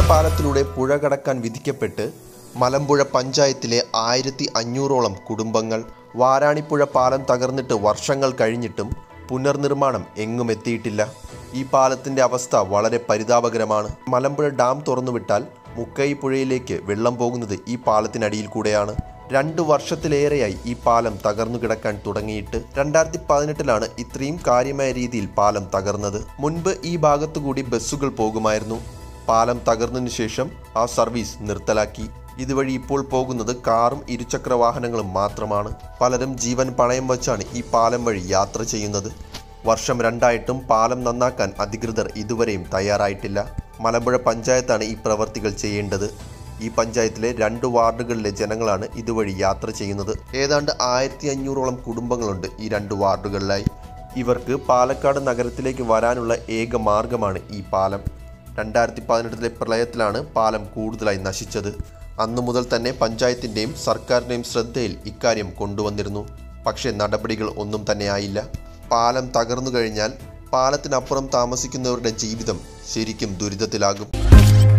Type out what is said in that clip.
പാലത്തിലൂടെ പുഴ കടക്കാൻ വിധിക്കപ്പെട്ട് മലമ്പുഴ പഞ്ചായത്തിലെ ആയിരത്തി അഞ്ഞൂറോളം കുടുംബങ്ങൾ വാരാണിപ്പുഴ പാലം തകർന്നിട്ട് വർഷങ്ങൾ കഴിഞ്ഞിട്ടും പുനർനിർമ്മാണം എങ്ങും എത്തിയിട്ടില്ല ഈ പാലത്തിന്റെ അവസ്ഥ വളരെ പരിതാപകരമാണ് മലമ്പുഴ ഡാം തുറന്നുവിട്ടാൽ മുക്കൈ പുഴയിലേക്ക് വെള്ളം പോകുന്നത് ഈ പാലത്തിനടിയിൽ കൂടെയാണ് രണ്ടു വർഷത്തിലേറെയായി ഈ പാലം തകർന്നു കിടക്കാൻ തുടങ്ങിയിട്ട് രണ്ടായിരത്തി പതിനെട്ടിലാണ് ഇത്രയും കാര്യമായ രീതിയിൽ പാലം തകർന്നത് മുൻപ് ഈ ഭാഗത്തുകൂടി ബസ്സുകൾ പോകുമായിരുന്നു പാലം തകർന്നതിനു ശേഷം ആ സർവീസ് നിർത്തലാക്കി ഇതുവഴി ഇപ്പോൾ പോകുന്നത് കാറും ഇരുചക്ര വാഹനങ്ങളും മാത്രമാണ് പലരും ജീവൻ പണയം വച്ചാണ് ഈ പാലം വഴി യാത്ര ചെയ്യുന്നത് വർഷം രണ്ടായിട്ടും പാലം നന്നാക്കാൻ അധികൃതർ ഇതുവരെയും തയ്യാറായിട്ടില്ല മലമ്പുഴ പഞ്ചായത്താണ് ഈ പ്രവർത്തികൾ ചെയ്യേണ്ടത് ഈ പഞ്ചായത്തിലെ രണ്ട് വാർഡുകളിലെ ജനങ്ങളാണ് ഇതുവഴി യാത്ര ചെയ്യുന്നത് ഏതാണ്ട് ആയിരത്തി അഞ്ഞൂറോളം കുടുംബങ്ങളുണ്ട് ഈ രണ്ട് വാർഡുകളിലായി ഇവർക്ക് പാലക്കാട് നഗരത്തിലേക്ക് വരാനുള്ള ഏക മാർഗമാണ് ഈ പാലം രണ്ടായിരത്തി പതിനെട്ടിലെ പ്രളയത്തിലാണ് പാലം കൂടുതലായി നശിച്ചത് അന്നു മുതൽ തന്നെ പഞ്ചായത്തിൻ്റെയും സർക്കാരിൻ്റെയും ശ്രദ്ധയിൽ ഇക്കാര്യം കൊണ്ടുവന്നിരുന്നു പക്ഷേ നടപടികൾ ഒന്നും തന്നെ ആയില്ല പാലം തകർന്നു കഴിഞ്ഞാൽ പാലത്തിനപ്പുറം താമസിക്കുന്നവരുടെ ജീവിതം ശരിക്കും ദുരിതത്തിലാകും